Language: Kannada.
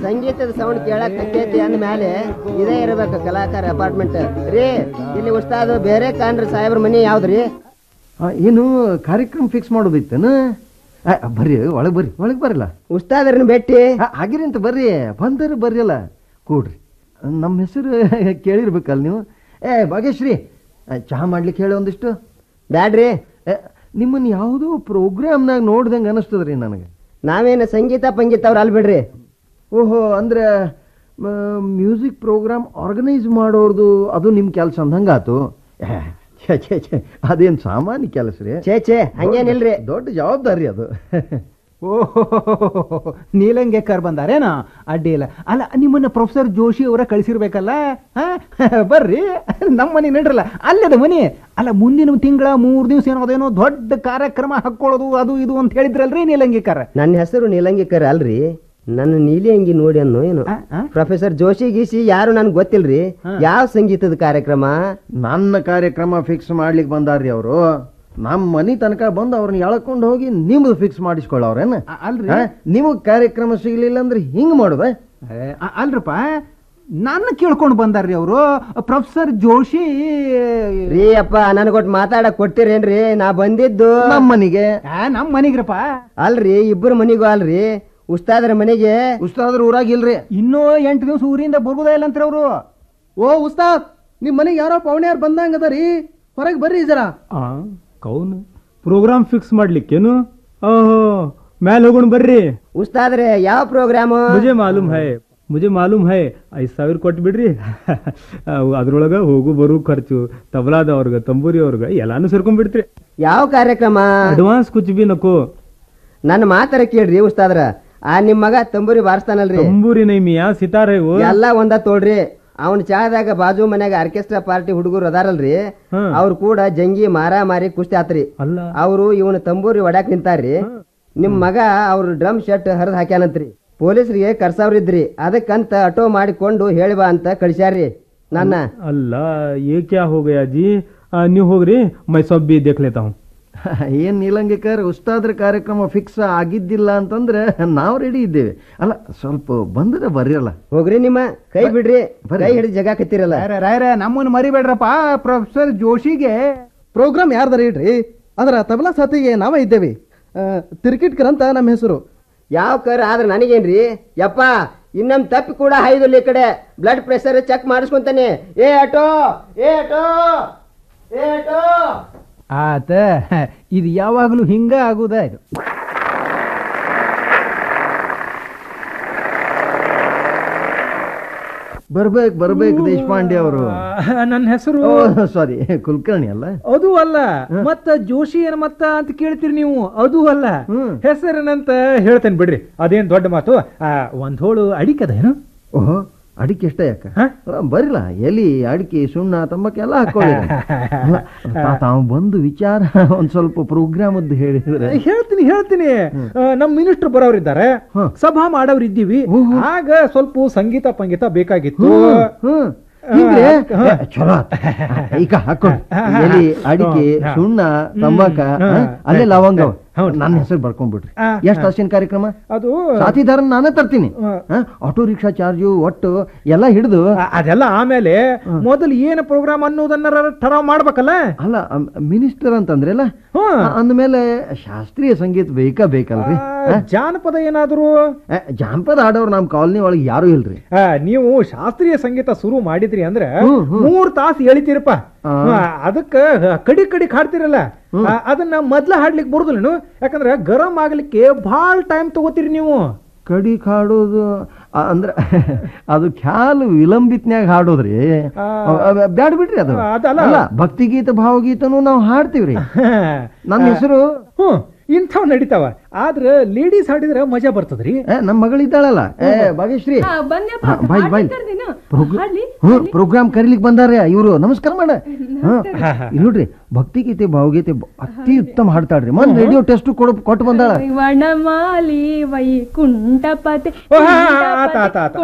ಸಂಗೀತದ ಸೌಂಡ್ ಕೇಳಕ್ ತಕ್ಕೈತಿ ಅಂದ ಮೇಲೆ ಇದೇ ಇರಬೇಕು ಕಲಾಕಾರ ಅಪಾರ್ಟ್ಮೆಂಟ್ ರೀ ಇಲ್ಲಿ ಉಸ್ತಾದ್ ಬೇರೆ ಕಾಣ್ರಿ ಸಾಹೇಬ್ರ ಮನಿ ಯಾವ್ದ್ರಿ ಆ, ಏನು ಕಾರ್ಯಕ್ರಮ ಫಿಕ್ಸ್ ಮಾಡೋದಿತ್ತೇನು ಆ, ಬರ್ರಿ ಒಳಗೆ ಬರ್ರಿ ಒಳಗೆ ಬರಲ್ಲ ಉಸ್ತಾದ್ರನ್ನ ಭೇಟಿ ಆಗಿರಿ ಅಂತ ಬರ್ರಿ ಬಂದರೆ ಬರ್ರಿ ಅಲ್ಲ ಕೂಡ್ರಿ ನಮ್ಮ ಹೆಸರು ಕೇಳಿರ್ಬೇಕಲ್ಲ ನೀವು ಏ ಭಾಗ್ಯಶ್ರೀ ಆ, ಚಹಾ ಮಾಡ್ಲಿಕ್ಕೆ ಹೇಳಿ ಒಂದಿಷ್ಟು ಬ್ಯಾಡ್ರಿ ಏ, ನಿಮ್ಮನ್ನ ಯಾವುದೋ ಪ್ರೋಗ್ರಾಮ್ನಾಗ ನೋಡ್ದಂಗೆ ಅನಿಸ್ತದ್ರಿ ನನಗೆ ನಾವೇನು ಸಂಗೀತ ಪಂಗೀತ ಅವ್ರ ಅಲ್ ಬಿಡ್ರಿ ಓಹೋ ಅಂದ್ರೆ ಮ್ಯೂಸಿಕ್ ಪ್ರೋಗ್ರಾಮ್ ಆರ್ಗನೈಸ್ ಮಾಡೋರ್ದು ಅದು ನಿಮ್ಮ ಕೆಲಸ ಅಂದಂಗಾತು ಏ, ಛೆ ಛೆ ಛೆ ಅದೇನು ಸಾಮಾನ್ಯ ಕೆಲಸ ರೀ ಛೇ ಛೇ ಹಂಗೇನಿಲ್ರಿ ದೊಡ್ಡ ಜವಾಬ್ದಾರಿ ಅದು ಓಹೋ ನೀಲಂಗೇಕರ್ ಬಂದಾರೇನ ಅಡ್ಡಿ ಇಲ್ಲ ಅಲ್ಲ ನಿಮ್ಮನ್ನ ಪ್ರೊಫೆಸರ್ ಜೋಶಿ ಅವರ ಕಳಿಸಿರ್ಬೇಕಲ್ಲ ಹಾ? ಬರ್ರಿ ನಮ್ಮ ಮನೆ ನಡ್ರಲ್ಲ ಅಲ್ಲದ ಮನೆ ಅಲ್ಲ ಮುಂದಿನ ತಿಂಗಳ ಮೂರ್ ದಿವಸ ಏನೋದೇನೋ ದೊಡ್ಡ ಕಾರ್ಯಕ್ರಮ ಹಾಕೊಳ್ಳೋದು ಅದು ಇದು ಅಂತ ಹೇಳಿದ್ರಲ್ರಿ ನೀಲಂಗೇಕರ್ ನನ್ನ ಹೆಸರು ನೀಲಂಗಿಕರ್ ಅಲ್ರಿ ನನ್ನ ನೀಲಿ ಅಂಗಿ ನೋಡಿ ಅನ್ನೋ ಏನು ಆ, ಆ? ಪ್ರೊಫೆಸರ್ ಜೋಶಿ ಗೀಸಿ ಯಾರು ನನ್ಗೆ ಗೊತ್ತಿಲ್ರಿ ಯಾವ ಸಂಗೀತದ ಕಾರ್ಯಕ್ರಮ ನನ್ನ ಕಾರ್ಯಕ್ರಮ ಫಿಕ್ಸ್ ಮಾಡ್ಲಿಕ್ಕೆ ಬಂದಾರ್ರಿ ಅವರು ನಮ್ಮ ಮನಿ ತನಕ ಬಂದು ಅವ್ರನ್ನ ಎಳ್ಕೊಂಡು ಹೋಗಿ ನಿಮ್ದು ಫಿಕ್ಸ್ ಮಾಡಿಸ್ಕೊಳ್ಳೋರೇನ ಅ- ಅಲ್ರಿ ನಿಮಗ್ ಕಾರ್ಯಕ್ರಮ ಸಿಗ್ಲಿಲ್ಲ ಅಂದ್ರೆ ಹಿಂಗ್ ಮಾಡುದ ಏ, ಅ- ಅಲ್ರಪ್ಪ ನನ್ನ ಕೇಳ್ಕೊಂಡು ಬಂದಾರ್ರಿ ಅವರು ಪ್ರೊಫೆಸರ್ ಜೋಶಿ ರೀ ಅಪ್ಪ ನನಗೊಟ್ಟು ಮಾತಾಡಕ್ ಕೊಟ್ಟಿರೇನ್ರಿ ನಾ ಬಂದಿದ್ದು ನಮ್ಮ ಮನಿಗೆ ಆ, ನಮ್ ಮನಿಗ್ರಪ್ಪ ಅಲ್ರಿ ಇಬ್ಬರ ಮನಿಗೂ ಅಲ್ರಿ ಉಸ್ತಾದರ ಮನೆಗೆ ಉಸ್ತಾದ್ರ ಊರಾಗ ಇಲ್ರಿ ಇನ್ನೂ ಎಂಟು ದಿವಸ ಊರಿಂದ ಬರ್ಬೋದ ಇಲ್ಲ ಅಂತ್ರಿ ಅವರು ಓ ಉಸ್ತಾದ್ ನಿಮ್ ಮನೆಗೆ ಯಾರೋ ಪವಣ್ಯಾರ್ ಬಂದಂಗ ಅದರಿ ಹೊರಗೆ ಬರ್ರಿ ಜರ ಆ ಕೌನ್ ಪ್ರೋಗ್ರಾಮ್ ಫಿಕ್ಸ್ ಮಾಡ್ಲಿಕ್ಕೇನು ಓಹೋ ಮ್ಯಾಲ್ ಹೋಗೋಣ ಬರ್ರಿ ಉಸ್ತಾದ್ರೆ ಯಾವ ಪ್ರೋಗ್ರಾಮ್ ಮುಜೆ ಮಾಲೂಮ್ ಹೈ ಮುಜೆ ಮಾಲೂಮ್ ಹೈ ಐದ್ ಸಾವಿರ ಕೊಟ್ಟು ಬಿಡ್ರಿ ಅದ್ರೊಳಗ ಹೋಗು ಬರು ಖರ್ಚು ತಬಲಾದವ್ರಗ ತಂಬೂರಿ ಅವ್ರಗ ಎಲ್ಲಾನು ಸೇರ್ಕೊಂಡ್ಬಿಡ್ತ್ರಿ ಯಾವ ಕಾರ್ಯಕ್ರಮ ಅಡ್ವಾನ್ಸ್ ಕುಚ್ ಬಿ ನಕೋ ನನ್ನ ಮಾತರ ಕೇಳ್ರಿ ಉಸ್ತಾದ್ರ ಆ ನಿಮ್ ಮಗ ತಂಬೂರಿ ಬಾರಿಸ್ತಾನಲ್ರಿ ತಂಬೂರಿ ನೈಮಿಯಾ ಸಿತಾರ್ ಹೈ वो ಎಲ್ಲಾ ಒಂದ ತೋಳ್ರಿ ಅವನ್ ಚಾದಾಗ ಬಾಜು ಮನ್ಯಾಗ ಆರ್ಕೆಸ್ಟ್ರಾ ಪಾರ್ಟಿ ಹುಡುಗರು ಅದಾರಲ್ರಿ ಹ್ಮ್. ಅವ್ರು ಕೂಡ ಜಂಗಿ ಮಾರಾ ಮಾರಿ ಕುಸ್ತಿ ಆತ್ರಿ ಅಲ್ಲ ಅವರು ಇವನ ತಂಬೂರಿ ಒಡ್ಯಾಕ್ ನಿಂತಾರ್ರಿ ನಿಮ್ ಮಗ ಅವ್ರ ಡ್ರಮ್ ಶರ್ಟ್ ಹರಿದ್ ಹಾಕ್ಯಾನಂತ್ರಿ ಪೊಲೀಸರಿಗೆ ಕರ್ಸವ್ರಿದ್ರಿ ಅದಕ್ಕಂತ ಆಟೋ ಮಾಡಿಕೊಂಡು ಹೇಳಿ ಬಾ ಅಂತ ಕಳಿಸ್ಯಾರ್ರಿ ನನ್ನ ಅಲ್ಲ ये क्या हो गया जी ಆ, ನೀವ್ ಹೋಗ್ರಿ ಮೈ ಸಬ್ ಬಿ ದೇಖ್ ಲೇತಾ ಹೂಂ ಏನ್ ನೀಲಂಗೇಕರ್ ಉಸ್ತಾದ್ರ ಕಾರ್ಯಕ್ರಮ ಫಿಕ್ಸ್ ಆಗಿದ್ದಿಲ್ಲ ಅಂತಂದ್ರೆ ನಾವು ರೆಡಿ ಇದ್ದೇವೆ ಅಲ್ಲ ಸ್ವಲ್ಪ ಬಂದ್ರೆ ಬರ್ರಲ್ಲ ಹೋಗ್ರಿ ನಿಮ್ಮ ಕೈ ಬಿಡ್ರಿ ಬರ್ರಿ. ಕೈ ಹಿಡಿದು ಜಗ ಕತ್ತಿರಲ್ಲ ರಾಯ್ರ ರಾಯ್ರ ನಮ್ಮನ್ನ ಮರಿಬೇಡ್ರಪ್ಪ ಪ್ರೊಫೆಸರ್ ಜೋಶಿಗೆ ಪ್ರೋಗ್ರಾಮ್ ಯಾರ್ದಾರ ಇಡ್ರಿ ಅದರ ತಬಲಾ ಸಾತಿಗೆ ನಾವೇ ಇದ್ದೇವೆ ಆ, ತಿರ್ಕಿಟ್ಕರ್ ಅಂತ ನಮ್ಮ ಹೆಸರು ಯಾವ ಕರ್ ಆದ್ರೆ ನನಗೇನ್ರಿ ಯಪ್ಪ ಇನ್ನೊಮ್ ತಪ್ಪಿ ಕೂಡ ಹಾಯ್ದಿಲ್ಲ ಈ ಕಡೆ ಬ್ಲಡ್ ಪ್ರೆಷರ್ ಚೆಕ್ ಮಾಡಿಸ್ಕೊಂತಾನೆ ಏ ಆಟೋ ಏ ಆಟೋ ಏ ಆಟೋ ಆತ ಇದು ಯಾವಾಗಲೂ ಹಿಂಗ ಆಗುದ ಇದು ಬರ್ಬೇಕು ಬರ್ಬೇಕು ದೇಶಪಾಂಡೆ ಅವರು ನನ್ನ ಹೆಸರು ಸಾರಿ ಕುಲಕರ್ಣಿ ಅಲ್ಲ ಅದು ಅಲ್ಲ ಮತ್ತ ಜೋಶಿ ಏನ್ ಮತ್ತ ಅಂತ ಕೇಳ್ತೀರಿ ನೀವು ಅದು ಅಲ್ಲ ಹ್ಮ್. ಹೆಸರೇನಂತ ಹೇಳ್ತೇನೆ ಬಿಡ್ರಿ ಅದೇನ್ ದೊಡ್ಡ ಮಾತು ಆ, ಒಂದ್ ಹೋಳು ಅಡಿಕದೇನು ಓಹೋ ಅಡಿಕೆ ಎಷ್ಟ ಯಾಕ ಹ? ಅಲ್ಲ, ಬರಿಲ್ಲ ಎಲಿ ಅಡಿಕೆ ಸುಣ್ಣ ತಂಬಾಕ ಎಲ್ಲ ಹಾಕೊಳ್ಳಿ ಅಲ್ಲ, ತಾವು ಬಂದು ವಿಚಾರ ಒಂದ್ ಸ್ವಲ್ಪ ಪ್ರೋಗ್ರಾಮ್ ಹೇಳಿದ್ರೆ ಹೇಳ್ತೀನಿ ಹೇಳ್ತೀನಿ ಆ, ನಮ್ ಮಿನಿಸ್ಟರ್ ಬರೋರಿದ್ದಾರೆ ಹ. ಸಭಾ ಮಾಡೋರು ಇದ್ದೀವಿ ಓಹೋ. ಆಗ ಸ್ವಲ್ಪ ಸಂಗೀತ ಪಂಗೀತ ಬೇಕಾಗಿತ್ತು ಹ್ಮ್ ಹಿಂಗ್ರೆ ಹ. ಏ, ಚಲೋ ಆತ್. ಈಗ ಹಾಕೊಂಡು ಎಲಿ ಅಡಿಕೆ ಹ. ಸುಣ್ಣ ತಂಬಾಕ ಹ್ಮ್. ಹ? ಅಲ್ಲೇ ಲವಂಗ ಅವ. ಹೌದು. ನನ್ನ ಹೆಸರು ಬರ್ಕೊಂಡ್ಬಿಡ್ರಿ ಆ, ಎಷ್ಟು ತಾಸಿನ ಕಾರ್ಯಕ್ರಮ ಅದು ಸಾಥಿದಾರ ನಾನೇ ತರ್ತೀನಿ ಹ. ಹ? ಆಟೋ ರಿಕ್ಷಾ ಚಾರ್ಜು ಒಟ್ಟು ಎಲ್ಲ ಹಿಡಿದು ಆ- ಅದೆಲ್ಲ ಆಮೇಲೆ ಮೊದಲು ಏನು ಪ್ರೋಗ್ರಾಮ್ ಅನ್ನೋದನ್ನ ಠರಾವ್ ಮಾಡ್ಬೇಕಲ್ಲ ಅಲ್ಲ ಮಿನಿಸ್ಟರ್ ಅಂತಂದ್ರೆ ಅಲ್ಲ ಹ್ಮ್. ಅಂದ್ಮೇಲೆ ಶಾಸ್ತ್ರೀಯ ಸಂಗೀತ ಬೇಕಾ ಬೇಕಲ್ರಿ ಆ, ಜಾನಪದ ಏನಾದ್ರು ಏ, ಜಾನಪದ ಆಡೋರು ನಮ್ಮ ಕಾಲನಿ ಒಳಗೆ ಯಾರು ಇಲ್ರಿ ಆ, ನೀವು ಶಾಸ್ತ್ರೀಯ ಸಂಗೀತ ಶುರು ಮಾಡಿದ್ರಿ ಅಂದ್ರೆ ಹ್ಮ್, ಹ್ಮ್. ಮೂರ್ ತಾಸು ಎಳಿತೀರಪ್ಪ ಆ. ಆ, ಅದಕ್ಕ ಕಡಿ ಕಡಿ ಹಾಡ್ತಿರಲ್ಲ ಆ, ಅದನ್ನ ಮೊದ್ಲ ಹಾಡ್ಲಿಕ್ಕೆ ಬರುದಿಲ್ಲ ಯಾಕಂದ್ರೆ ಗರಂ ಆಗ್ಲಿಕ್ಕೆ ಬಹಳ ಟೈಮ್ ತಗೋತೀರಿ ನೀವು ಕಡಿ ಹಾಡೋದು ಆ, ಅಂದ್ರ ಅದು ಖ್ಯಾಲ್ ವಿಲಂಬಿತ್ನ್ಯಾಗ ಹಾಡೋದ್ರಿ ಆ. ಬ್ಯಾಡ ಬಿಡ್ರಿ ಅದು ಅದಲ್ಲ. ಅಲ್ಲ ಭಕ್ತಿಗೀತ ಭಾವಗೀತನು ನಾವು ಹಾಡ್ತೀವ್ರಿ ನನ್ನ ಹೆಸರು ಹ್ಮ್ ಇಂಥವ್ ನಡೀತಾವ ಆದ್ರ ಲೇಡೀಸ್ ಹಾಡಿದ್ರ ಮಜಾ ಬರ್ತದ್ರಿ ಏ, ನಮ್ಮ ಮಗಳಿದ್ದಾಳಲ್ಲ ಏ ಭಾಗ್ಯಶ್ರೀ ಹಾ, ಬನ್ಯಪ್ಪ, ಹಾ, ಬಾಯ್ ಬಾಯ್ ಹಾಡ್ಲಿಕ್ ಕರ್ದೇನು? ಪ್ರೋಗ್ರಾ- ಹಾಡ್ಲಿ? ಹ್ಮ್ ಪ್ರೋಗ್ರಾಮ್ ಕರೀಲಿಕ್ ಬಂದಾರೆ ಇವರು ನಮಸ್ಕಾರ ಮಾಡ ಇಲ್ಲಿ ನೋಡ್ರಿ ಭಕ್ತಿಗೀತೆ ಭಾವಗೀತೆ ಬ- ಅತಿ ಉತ್ತಮ ಹಾಡ್ತಾಳ್ರಿ ಮನ್ ರೇಡಿಯೋ ಟೆಸ್ಟ್ ಕೊಡ್ ಕೊಟ್ಟು ಬಂದಾಳ ವನಮಾಲಿ ವೈಕುಂಠಪತಿ ಓ, ಹಾ, ಹಾ, ಆತ, ಆತ, ಆತ.